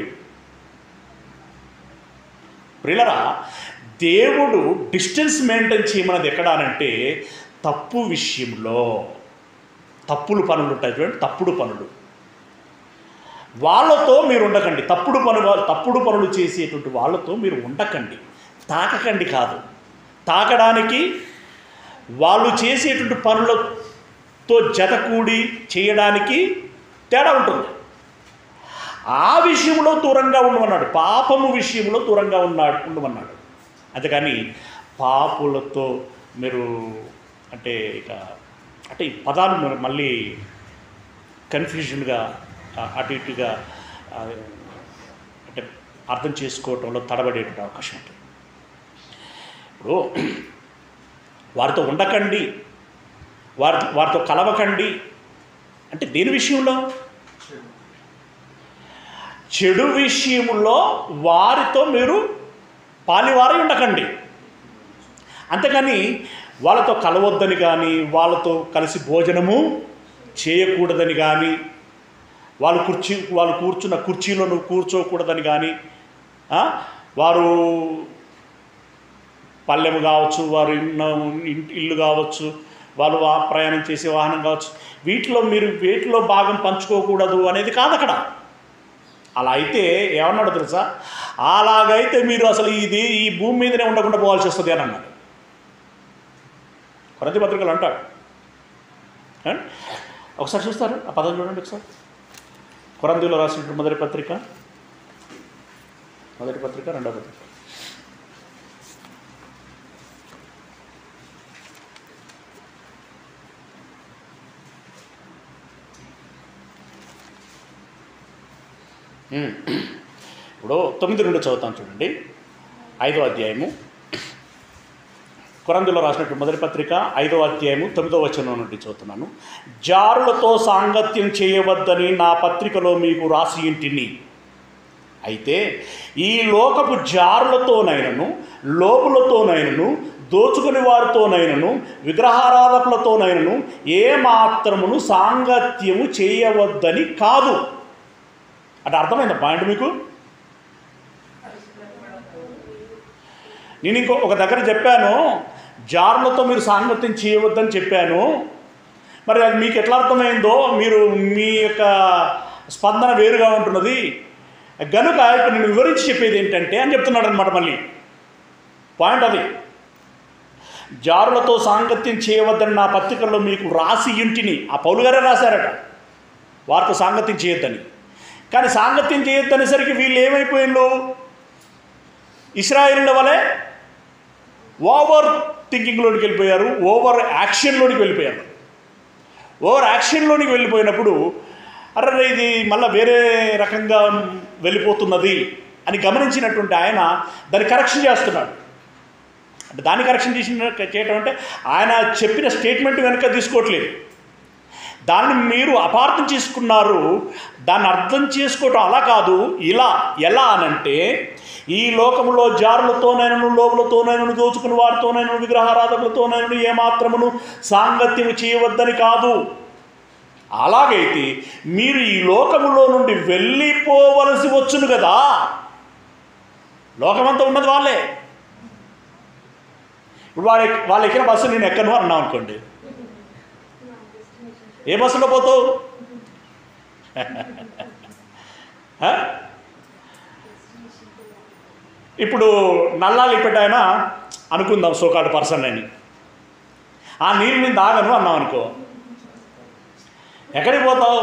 ప్రిలరా దేవుడు డిస్టెన్స్ మెయింటైన్ చేయమన్నది ఎక్కడ అనంటే తప్పు విషయంలో తప్పులు పనులు ఉంటాయి చూడండి తప్పుడు పనులు వాళ్ళతో మీరు ఉండకండి తప్పుడు పనులు తప్పుడు పనులు చేసేటువంటి వాళ్ళతో మీరు ఉండకండి తాకకండి కాదు తాకడానికి వాళ్ళు చేసేటువంటి పనులతో జతకూడి చేయడానికి తేడా ఉంటుంది ఆ విషయంలో దూరంగా ఉండమన్నాడు పాపము విషయంలో దూరంగా ఉన్నాడు ఉండమన్నాడు అందుకని పాపులతో మీరు అంటే ఇక అంటే ఈ పదాలు మీరు మళ్ళీ కన్ఫ్యూజన్గా ఆ, అటు ఇటుగా ఆ, అంటే అర్థం చేసుకోవటంలో తడబడేటువంటి అవకాశం ఉంటుంది ఇప్పుడు వారితో ఉండకండి వారి వారితో కలవకండి అంటే దేని విషయంలో చెడు విషయంలో వారితో మీరు పాలివారై ఉండకండి అంతేకాని వాళ్ళతో కలవద్దని కానీ వాళ్ళతో కలిసి భోజనము చేయకూడదని కానీ వాళ్ళు కుర్చీ వాళ్ళు కూర్చున్న కుర్చీలో నువ్వు కూర్చోకూడదని కానీ ఆ, వారు పల్లెము కావచ్చు వారు ఇన్న ఇంటి ఇల్లు కావచ్చు వాళ్ళు వా ప్రయాణం చేసే వాహనం కావచ్చు వీటిలో మీరు వీటిలో భాగం పంచుకోకూడదు అనేది కాదు అక్కడ అలా అయితే ఏమన్నాడు తెలుసా అలాగైతే మీరు అసలు ఇది ఈ భూమి మీదనే ఉండకుండా పోవాల్సి వస్తుంది అని అన్నాడు కొరతి పత్రికలు అంటాడు ఏ? ఒకసారి చూస్తారు ఆ పదం చూడండి ఒకసారి కొరందీలో రాసినటువంటి మొదటి పత్రిక మొదటి పత్రిక రెండవ పత్రిక ఉమ్. ఇప్పుడు తొమ్మిది నుండి చదువుతాను చూడండి ఐదో అధ్యాయము కొరందులో రాసినట్టు మొదటి పత్రిక ఐదో అధ్యాయము తొమ్మిదో వచనం నుండి చదువుతున్నాను జారులతో సాంగత్యం చేయవద్దని నా పత్రికలో మీకు రాసి ఇంటిని అయితే ఈ లోకపు జారులతోనైనను లోపులతోనైనను దోచుకుని వారితోనైనను విగ్రహారాధకులతోనైనను ఏ మాత్రమును సాంగత్యము చేయవద్దని కాదు అంటే అర్థమైందా పాయింట్ మీకు నేను ఇంకో ఒక దగ్గర చెప్పాను జారులతో మీరు సాంగత్యం చేయవద్దని చెప్పాను మరి అది మీకు ఎట్లా అర్థమైందో మీరు మీ యొక్క స్పందన వేరుగా ఉంటున్నది గనుక ఇప్పుడు నేను వివరించి చెప్పేది ఏంటంటే అని చెప్తున్నాడు అనమాట మళ్ళీ పాయింట్ అది జారులతో సాంగత్యం చేయవద్దని నా పత్రికల్లో మీకు రాసి ఇంటిని ఆ పౌలు గారే రాశారట వారితో సాంగత్యం చేయొద్దని కానీ సాంగత్యం చేయొద్దనేసరికి వీళ్ళు ఏమైపోయిండ్రు ఇస్రాయేల్ వలె ఓవర్ థింకింగ్లోనికి వెళ్ళిపోయారు ఓవర్ యాక్షన్లోనికి వెళ్ళిపోయారు ఓవర్ యాక్షన్లోనికి వెళ్ళిపోయినప్పుడు అరే ఇది మళ్ళీ వేరే రకంగా వెళ్ళిపోతున్నది అని గమనించినటువంటి ఆయన దాన్ని కరెక్షన్ చేస్తున్నాడు అంటే దాన్ని కరెక్షన్ చేసిన చేయటం అంటే ఆయన చెప్పిన స్టేట్మెంట్ వెనక తీసుకోవట్లేదు దాన్ని మీరు అపార్థం చేసుకున్నారు దాన్ని అర్థం చేసుకోవటం అలా కాదు ఇలా ఎలా అనంటే ఈ లోకములో జారులతోనైనను లోపులతోనైనను దోచుకుని వారితోనైనను విగ్రహారాధకులతోనైనను ఏమాత్రమును సాంగత్యము చేయవద్దని కాదు అలాగైతే మీరు ఈ లోకములో నుండి వెళ్ళిపోవలసి వచ్చును కదా లోకమంతా ఉన్నది వాళ్ళే ఇప్పుడు వాళ్ళ వాళ్ళు ఎక్కిన బస్సు నేను ఎక్కను అన్నావు అనుకోండి ఏ బస్సులో పోతావు హ? ఇప్పుడు నల్లాలి పెట్టాయన అనుకుందాం సోకాడు పర్సన్ అని ఆ నీరు నేను తాగను అన్నాం అనుకో ఎక్కడికి పోతావు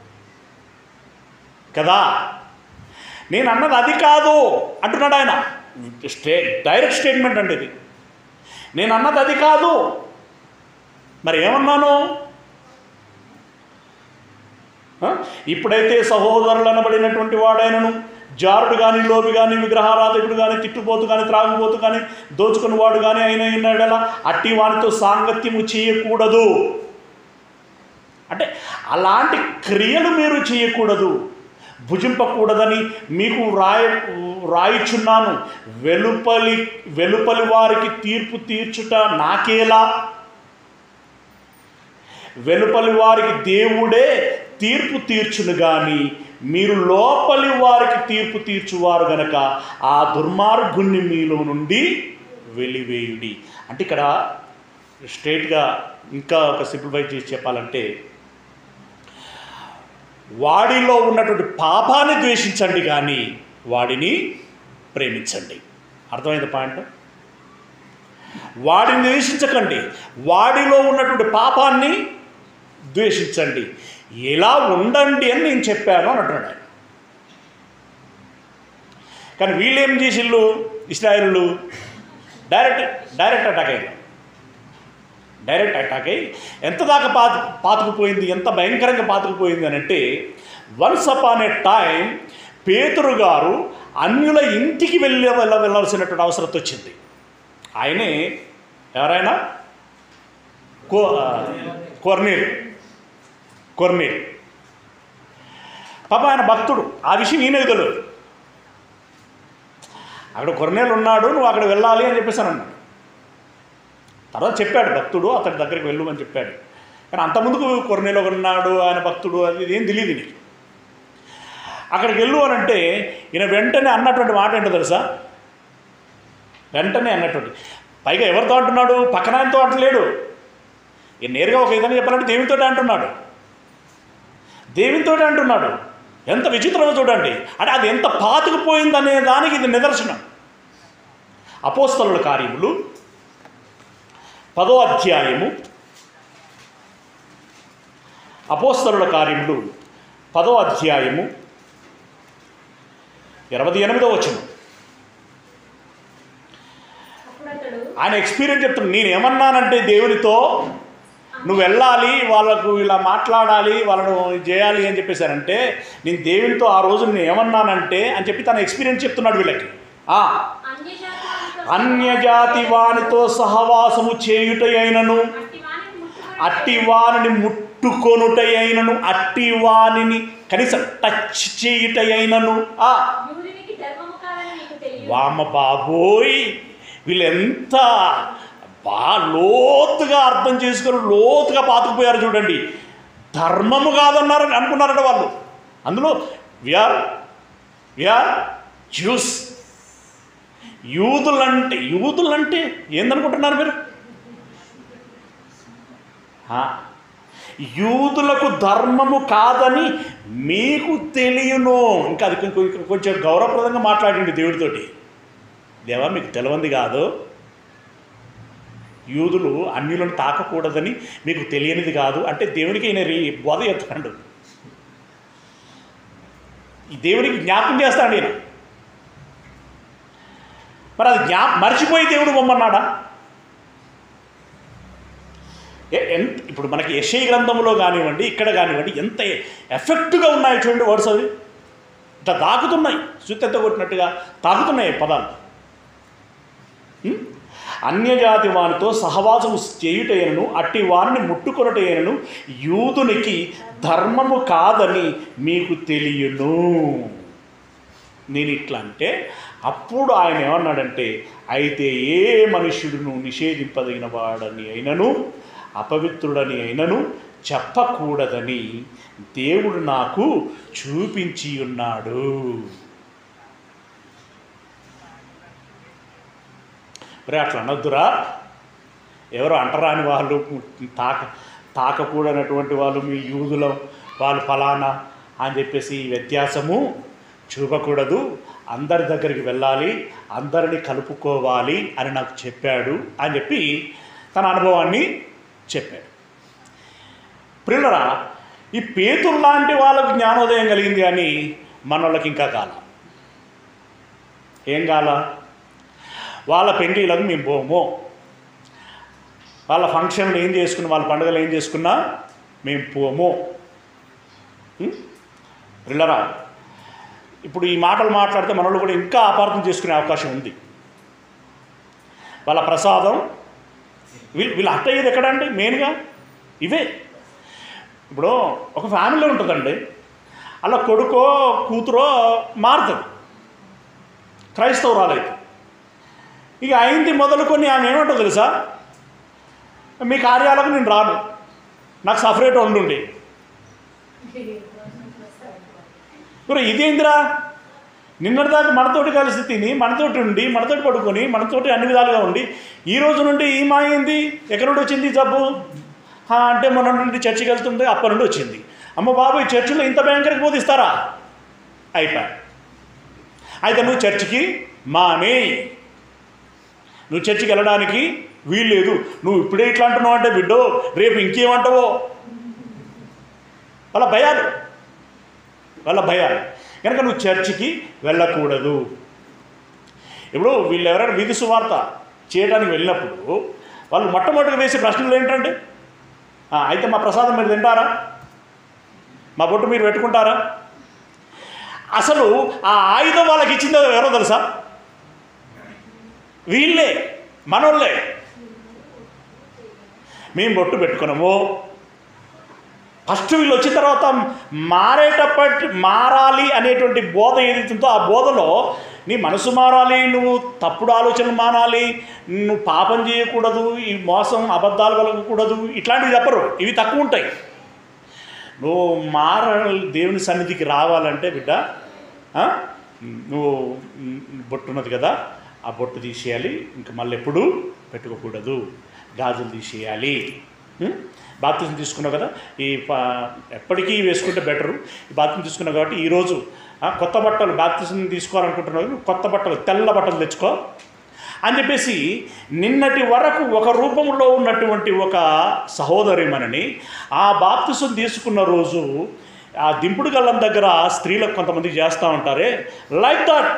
కదా నేను అన్నది అది కాదు అంటున్నాడు ఆయన స్టే డైరెక్ట్ స్టేట్మెంట్ అంటే ఇది నేను అన్నది అది కాదు మరి ఏమన్నాను ఆ? ఇప్పుడైతే సహోదరులు అనబడినటువంటి వాడైనను జారుడు కానీ లోబి కానీ విగ్రహారాధకుడు కానీ తిట్టుపోతు కానీ త్రాగుపోతు కానీ దోచుకుని వాడు కానీ అయిన అయినాడలా అట్టి వానితో సాంగత్యము చేయకూడదు అంటే అలాంటి క్రియలు మీరు చేయకూడదు భుజింపకూడదని మీకు రాయ రాయిచున్నాను వెలుపలి వెలుపలి వారికి తీర్పు తీర్చుట నాకేలా వెలుపలి వారికి దేవుడే తీర్పు తీర్చును గాని మీరు లోపలి వారికి తీర్పు తీర్చువారు గనక ఆ దుర్మార్గుణ్ణి మీలో నుండి వెలివేయుడి అంటే ఇక్కడ స్ట్రైట్గా ఇంకా ఒక సింప్లిఫై చేసి చెప్పాలంటే వాడిలో ఉన్నటువంటి పాపాన్ని ద్వేషించండి కానీ వాడిని ప్రేమించండి అర్థమైంది పాయింట్ వాడిని ద్వేషించకండి వాడిలో ఉన్నటువంటి పాపాన్ని ద్వేషించండి ఎలా ఉండండి అని నేను చెప్పాను అని అంటున్నాడు ఆయన కానీ వీళ్ళు ఏం చేసిళ్ళు ఇస్రాయిలు డైరెక్ట్ డైరెక్ట్ అటాక్ అయ్యారు డైరెక్ట్ అటాక్ అయ్యి ఎంత దాకా పాతు పాతుకుపోయింది ఎంత భయంకరంగా పాతుకుపోయింది అని అంటే వన్స్ అపాన్ ఏ టైం పేతురు గారు అన్యుల ఇంటికి వెళ్ళి వెళ్ళ వెళ్ళాల్సినటువంటి అవసరం వచ్చింది ఆయనే ఎవరైనా కో కొర్నీల్ కొర్నీల్ పాప ఆయన భక్తుడు ఆ విషయం ఈయన తెలియదు అక్కడ కొర్నేలు ఉన్నాడు నువ్వు అక్కడ వెళ్ళాలి అని చెప్పేసి అని అన్నాడు తర్వాత చెప్పాడు భక్తుడు అతడి దగ్గరికి వెళ్ళు అని చెప్పాడు కానీ అంతకుముందుకు కొర్నేలు ఒకడు ఉన్నాడు ఆయన భక్తుడు అది ఇది ఏం తెలియదు నీకు అక్కడికి వెళ్ళు అని అంటే ఈయన వెంటనే అన్నటువంటి మాట ఏంటో తెలుసా వెంటనే అన్నటువంటి పైగా ఎవరితో అంటున్నాడు పక్కన ఆయనతో అంటలేడు ఈ నేరుగా ఒక విధంగా చెప్పాలంటే దేవునితో అంటున్నాడు దేవునితో అంటున్నాడు ఎంత విచిత్రమో చూడండి అంటే అది ఎంత పాతుకుపోయిందనే దానికి ఇది నిదర్శనం అపోస్తలుల కార్యములు పదో అధ్యాయము అపోస్తలుల కార్యములు పదో అధ్యాయము ఇరవై ఎనిమిదో వచనం అప్పుడు అతడు ఆయన ఎక్స్పీరియన్స్ చెప్తున్నాడు నేను ఏమన్నానంటే దేవునితో నువ్వు వెళ్ళాలి వాళ్ళకు ఇలా మాట్లాడాలి వాళ్ళను చేయాలి అని చెప్పేశారంటే నేను దేవునితో ఆ రోజు నేను ఏమన్నానంటే అని చెప్పి తన ఎక్స్పీరియన్స్ చెప్తున్నాడు వీళ్ళకి ఆ, అన్యజాతి వానితో అన్యజాతి వానితో సహవాసము చేయుట అయినను అట్టి వానిని ముట్టుకొని అట్టి వానిని ముట్టుకొనుట అయినను అట్టి వానిని కనీసం టచ్ చేయుట అయినను ఆ యూదునికి ధర్మము కాదని నీకు తెలియదు వామ బాబోయ్ వీళ్ళు ఎంత బా లోతుగా అర్థం చేసుకొని లోతుగా పాతుకుపోయారు చూడండి ధర్మము కాదన్నారు అనుకున్నారట వాళ్ళు అందులో విఆర్ విఆర్ జ్యూస్ యూదులంటే యూదులంటే ఏందనుకుంటున్నారు మీరు ఆ, యూదులకు ధర్మము కాదని మీకు తెలియను ఇంకా అది కొంచెం కొంచెం గౌరవప్రదంగా మాట్లాడింది దేవుడితోటి దేవా మీకు తెలవంది కాదు యూదులు అన్యులను తాకకూడదని మీకు తెలియనిది కాదు అంటే దేవునికి ఈయన రీ బోధ చెప్తాడు ఈ దేవునికి జ్ఞాపకం చేస్తాడు ఈయన మరి అది జ్ఞా మర్చిపోయి దేవుడు బొమ్మన్నాడా ఎ- ఎంత ఇప్పుడు మనకి యశయ గ్రంథంలో కానివ్వండి ఇక్కడ కానివ్వండి ఎంత ఎఫెక్ట్గా ఉన్నాయి చూడండి వర్డ్స్ అవి ఇట్లా తాకుతున్నాయి సుత్తెత్త కొట్టినట్టుగా తాకుతున్నాయి పదాలు ఉం? అన్యజాతి వానితో సహవాసము చేయుటయనను అట్టి వారిని ముట్టుకొనటయనను యూదునికి ధర్మము కాదని మీకు తెలియను నేను ఇట్లా అంటే అప్పుడు ఆయన ఏమన్నాడంటే అయితే ఏ మనుష్యుడును నిషేధింపదగిన వాడని అయినను అపవిత్రుడని అయినను చెప్పకూడదని దేవుడు నాకు చూపించి ఉన్నాడు మరి అట్లా అనొద్దురా ఎవరు అంటరాని వాళ్ళు తాక తాకకూడనటువంటి వాళ్ళు మీ యూదులం వాళ్ళు ఫలానా అని చెప్పేసి ఈ వ్యత్యాసము చూపకూడదు అందరి దగ్గరికి వెళ్ళాలి అందరిని కలుపుకోవాలి అని నాకు చెప్పాడు అని చెప్పి తన అనుభవాన్ని చెప్పాడు ప్రిల్లరా ఈ పేతురు లాంటి వాళ్ళకు జ్ఞానోదయం కలిగింది అని మన వాళ్ళకి ఇంకా కాల ఏం కాల వాళ్ళ పెండిలకు మేము పోము వాళ్ళ ఫంక్షన్లు ఏం చేసుకున్నా వాళ్ళ పండుగలు ఏం చేసుకున్నా మేము పోము ఉం? ప్రిల్లరా ఇప్పుడు ఈ మాటలు మాట్లాడితే మనలో కూడా ఇంకా అపార్థం చేసుకునే అవకాశం ఉంది వాళ్ళ ప్రసాదం వీళ్ళు వీళ్ళు అట్ట అయ్యేది ఎక్కడండి మెయిన్గా ఇవే ఇప్పుడు ఒక ఫ్యామిలీ ఉంటుందండి అలా కొడుకో కూతురో మారుతుంది క్రైస్తవురాలైతే ఇక అయింది మొదలుకొని ఆమె ఏమంటుంది తెలుసా మీ కార్యాలకు నేను రాను నాకు సపరేట్ వండుండి ఇప్పుడు ఇదేందిరా నిన్నటిదాకా మనతోటి కలిసి తిని మనతోటి ఉండి మనతోటి పడుకొని మనతోటి అన్ని విధాలుగా ఉండి ఈ రోజు నుండి ఈ మాయింది ఎక్కడి నుండి వచ్చింది ఈ జబ్బు "హా, అంటే మొన్న నుండి చర్చికి వెళ్తుంది అప్పటి నుండి వచ్చింది అమ్మ బాబు ఈ చర్చిలో ఇంత భయంకరంగా బోధిస్తారా అయిపోయా అయితే నువ్వు చర్చికి మానే నువ్వు చర్చికి వెళ్ళడానికి వీల్లేదు నువ్వు ఇప్పుడే ఇట్లా అంటున్నావు అంటే బిడ్డో రేపు ఇంకేమంటావో వాళ్ళ భయాలు వాళ్ళ భయాలు కనుక నువ్వు చర్చికి వెళ్ళకూడదు ఇప్పుడు వీళ్ళు ఎవరైనా విధి సువార్త చేయడానికి వెళ్ళినప్పుడు వాళ్ళు మొట్టమొదటిగా వేసే ప్రశ్నలు ఏంటంటే "ఆ, అయితే మా ప్రసాదం మీరు తింటారా మా బొట్టు మీరు పెట్టుకుంటారా అసలు ఆ ఆయుధం వాళ్ళకి ఇచ్చిందో ఎవరో తెలుసా వీళ్ళే మనోళ్ళే మేము బొట్టు పెట్టుకున్నాము ఫస్ట్ వీళ్ళు వచ్చిన తర్వాత మారేటప్పటి మారాలి అనేటువంటి బోధ ఏదైతుందో ఆ బోధలో నీ మనసు మారాలి నువ్వు తప్పుడు ఆలోచనలు మానాలి నువ్వు పాపం చేయకూడదు ఈ మోసం అబద్ధాలు కలగకూడదు ఇట్లాంటివి చెప్పరు ఇవి తక్కువ ఉంటాయి నువ్వు మార దేవుని సన్నిధికి రావాలంటే బిడ్డ ఆ? నువ్వు మ్, బొట్టు ఉన్నది కదా ఆ బొట్టు తీసేయాలి ఇంకా మళ్ళీ ఎప్పుడు పెట్టుకోకూడదు గాజులు తీసేయాలి ఉం? బాప్తిజం తీసుకున్నావు కదా ఈ ప- ఎప్పటికీ వేసుకుంటే బెటరు ఈ బాప్తిజం తీసుకున్నావు కాబట్టి ఈరోజు ఆ, కొత్త బట్టలు బాప్తిజం తీసుకోవాలనుకుంటున్నావు కొత్త బట్టలు తెల్ల బట్టలు తెచ్చుకో అని చెప్పేసి నిన్నటి వరకు ఒక రూపంలో ఉన్నటువంటి ఒక సహోదరి మనని ఆ బాప్తిసం తీసుకున్న రోజు ఆ దింపుడు గల్లం దగ్గర స్త్రీలకు కొంతమంది చేస్తూ ఉంటారే లైక్ దట్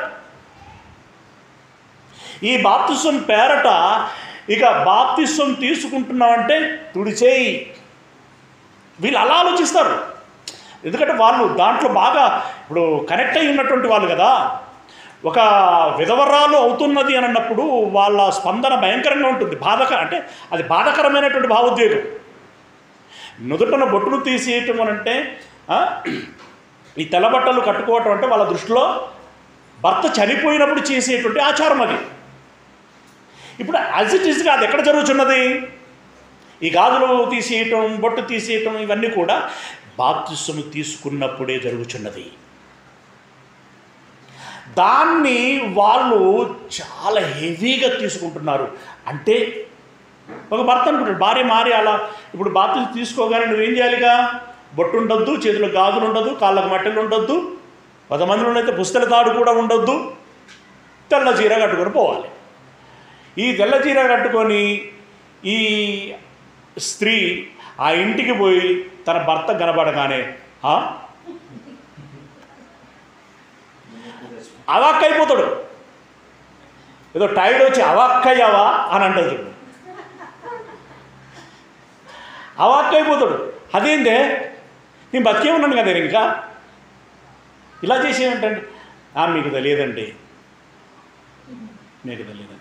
ఈ బాప్తిసం పేరట ఇక బాప్తిసం తీసుకుంటున్నామంటే తుడిచేయి వీళ్ళు అలా ఆలోచిస్తారు ఎందుకంటే వాళ్ళు దాంట్లో బాగా ఇప్పుడు కనెక్ట్ అయి ఉన్నటువంటి వాళ్ళు కదా ఒక విధవరాలు అవుతున్నది అని అన్నప్పుడు వాళ్ళ స్పందన భయంకరంగా ఉంటుంది బాధక అంటే అది బాధకరమైనటువంటి భావోద్వేగం నుదుటన బొట్టును తీసేయటం అని అంటే ఆ, ఈ తెల్ల బట్టలు కట్టుకోవటం అంటే వాళ్ళ దృష్టిలో భర్త చనిపోయినప్పుడు చేసేటువంటి ఆచారం అది ఇప్పుడు యాజ్ ఇట్ ఈస్గా అది ఎక్కడ జరుగుతున్నది ఈ గాజులు తీసేయటం బొట్టు తీసేయటం ఇవన్నీ కూడా బాప్తిస్ము తీసుకున్నప్పుడే జరుగుతున్నది దాన్ని వాళ్ళు చాలా హెవీగా తీసుకుంటున్నారు అంటే ఒక భర్త అనుకుంటాడు భార్య మారి అలా ఇప్పుడు బాప్తిజం తీసుకోగానే నువ్వేం చేయాలిగా బొట్టు ఉండొద్దు చేతిలో గాజులు ఉండదు కాళ్ళకు మట్టెలు ఉండొద్దు కొంతమందిలో అయితే పుస్తల తాడు కూడా ఉండొద్దు తెల్ల చీర కట్టుకొని పోవాలి ఈ తెల్ల చీర కట్టుకొని ఈ స్త్రీ ఆ ఇంటికి పోయి తన భర్త కనబడగానే "ఆ? అవాక్కైపోతాడు ఏదో టైడ్ వచ్చి అవాక్కయ్యావా అని అంటది చూడు అవాక్కైపోతాడు అదేందే నేను బతికే ఉన్నాను కదా ఇంకా ఇలా చేసేమంటండి "ఆ, మీకు తెలియదండి మీకు తెలియదండి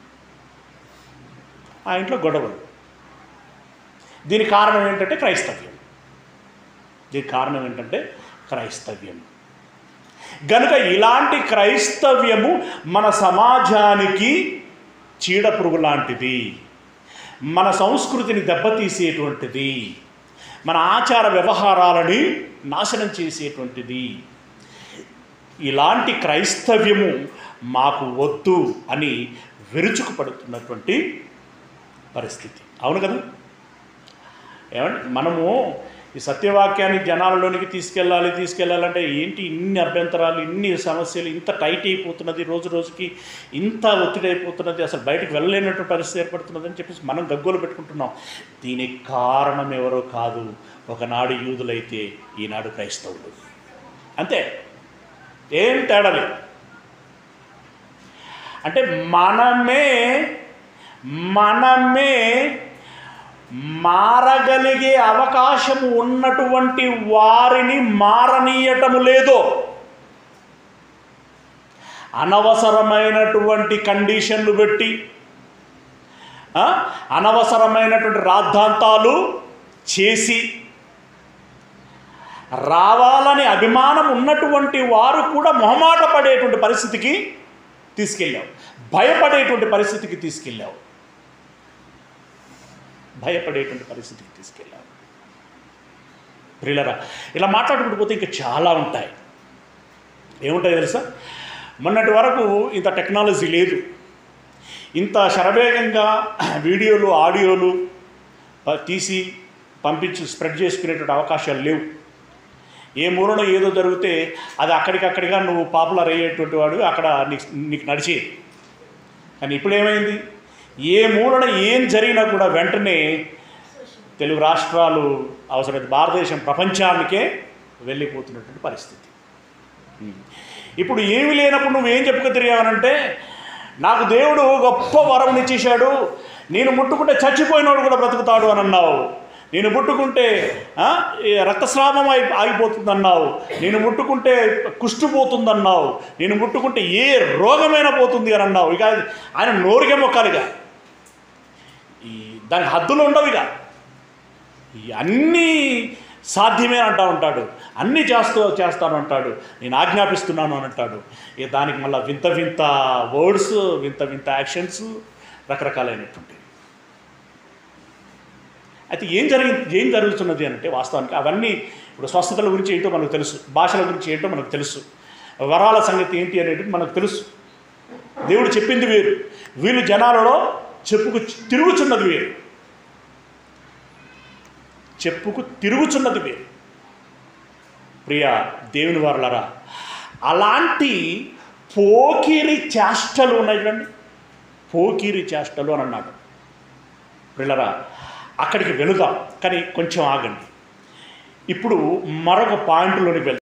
ఆ ఇంట్లో గొడవలు దీనికి కారణం ఏంటంటే క్రైస్తవ్యం దీనికి కారణం ఏంటంటే క్రైస్తవ్యం గనుక ఇలాంటి క్రైస్తవ్యము మన సమాజానికి చీడ పురుగు లాంటిది మన సంస్కృతిని దెబ్బతీసేటువంటిది మన ఆచార వ్యవహారాలని నాశనం చేసేటువంటిది ఇలాంటి క్రైస్తవ్యము మాకు వద్దు అని విరుచుకుపడుతున్నటువంటి పరిస్థితి అవును కదా ఏమంటే మనము ఈ సత్యవాక్యాన్ని జనాలలోనికి తీసుకెళ్ళాలి తీసుకెళ్ళాలంటే ఏంటి ఇన్ని అభ్యంతరాలు ఇన్ని సమస్యలు ఇంత టైట్ అయిపోతున్నది రోజు రోజుకి ఇంత ఒత్తిడి అయిపోతున్నది అసలు బయటకు వెళ్ళలేనటువంటి పరిస్థితి ఏర్పడుతున్నది అని చెప్పేసి మనం గగ్గోలు పెట్టుకుంటున్నాం దీనికి కారణం ఎవరో కాదు ఒకనాడు యూదులైతే ఈనాడు క్రైస్తవులు అంతే ఏం తేడా లేదు అంటే మనమే మనమే మారగలిగే అవకాశం ఉన్నటువంటి వారిని మారనీయటము లేదో అనవసరమైనటువంటి కండిషన్లు పెట్టి ఆ, అనవసరమైనటువంటి రాద్ధాంతాలు చేసి రావాలని అభిమానం ఉన్నటువంటి వారు కూడా మొహమాట పడేటువంటి పరిస్థితికి తీసుకెళ్ళావు భయపడేటువంటి పరిస్థితికి తీసుకెళ్ళావు భయపడేటువంటి పరిస్థితికి తీసుకెళ్ళావు ప్రియులరా ఇలా మాట్లాడుకుంటూ పోతే ఇంకా చాలా ఉంటాయి ఏముంటాయి తెలుసా మొన్నటి వరకు ఇంత టెక్నాలజీ లేదు ఇంత శరవేగంగా వీడియోలు ఆడియోలు ఆ, తీసి పంపించి స్ప్రెడ్ చేసుకునేటువంటి అవకాశాలు లేవు ఏ మూలన ఏదో జరిగితే అది అక్కడికక్కడిగా నువ్వు పాపులర్ అయ్యేటువంటి వాడు అక్కడ నీకు నీకు నడిచేది కానీ ఇప్పుడు ఏమైంది ఏ మూలన ఏం జరిగినా కూడా వెంటనే తెలుగు రాష్ట్రాలు అవసరమైతే భారతదేశం ప్రపంచానికే వెళ్ళిపోతున్నటువంటి పరిస్థితి ఉమ్. ఇప్పుడు ఏమి లేనప్పుడు నువ్వేం చెప్పుకు తిరిగావనంటే నాకు దేవుడు గొప్ప వరం ఇచ్చేశాడు నేను ముట్టుకుంటే చచ్చిపోయినోడు కూడా బ్రతుకుతాడు అని అన్నావు నేను ముట్టుకుంటే ఆ, ఈ రక్తస్రావం అయి ఆగిపోతుందన్నావు నేను ముట్టుకుంటే కుష్టు పోతుందన్నావు నేను ముట్టుకుంటే ఏ రోగమైనా పోతుంది అని అన్నావు ఇక అది- ఆయన నోరుగే మొక్కాలిగా ఈ దానికి హద్దులు ఉండవు ఇక ఈ అన్నీ సాధ్యమే అంటా ఉంటాడు అన్నీ చేస్తూ చేస్తాను అంటాడు నేను ఆజ్ఞాపిస్తున్నాను అని అంటాడు ఇక దానికి మళ్ళీ వింత వింత వర్డ్స్ వింత వింత యాక్షన్స్ రకరకాలైనటువంటి అయితే ఏం జరిగి ఏం జరుగుతున్నది అంటే వాస్తవానికి అవన్నీ ఇప్పుడు స్వస్థతల గురించి ఏంటో మనకు తెలుసు భాషల గురించి ఏంటో మనకు తెలుసు వరాల సంగతి ఏంటి అనేది మనకు తెలుసు దేవుడు చెప్పింది వేరు వీళ్ళు జనాలలో చెప్పుకు తిరుగుచున్నది వేరు చెప్పుకు తిరుగుచున్నది వేరు ప్రియ దేవుని వారలరా అలాంటి పోకిరి చేష్టలు ఉన్నాయి చూడండి పోకిరి చేష్టలు అని అన్నాడు పిల్లరా అక్కడికి వెళుదాం కానీ కొంచెం ఆగండి ఇప్పుడు మరొక పాయింట్లోనికి వెళ్దాం